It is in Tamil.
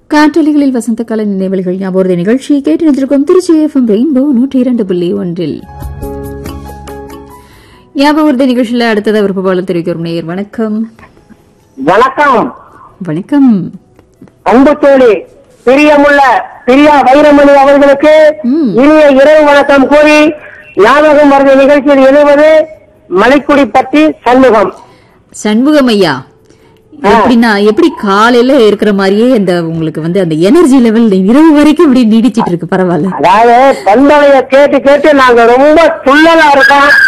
காற்றொலிகளில் வசந்த கால நினைவுகள் ஞாபக நிகழ்ச்சியை கேட்டு நின்றிருக்கும் திருச்சி எஃப்எம் ரெயின்போ நூற்றி இரண்டு புள்ளி ஒன்றில் ஞாபக நிகழ்ச்சியில் அடுத்ததாக விருப்பபாளர் தெரிவிக்கிறோம் நேயர் வணக்கம் வணக்கம் வணக்கம் அன்பு தோழி பிரியமுள்ள பிரியா வைரமணி அவர்களுக்கு ம். இனிய இரவு வணக்கம் கூறி ஞாபகம் மருந்த நிகழ்ச்சியில் எழுவது மலைக்குடி பற்றி சண்முகம் சண்முகம் ஐயா எப்படின்னா எப்படி காலையில இருக்கிற மாதிரியே அந்த உங்களுக்கு வந்து அந்த எனர்ஜி லெவல் இரவு வரைக்கும் இப்படி நீடிச்சிட்டு இருக்கு பரவாயில்ல அதாவது பண்பலைய கேட்டு கேட்டு நாங்க ரொம்ப துள்ளலா இருக்கோம்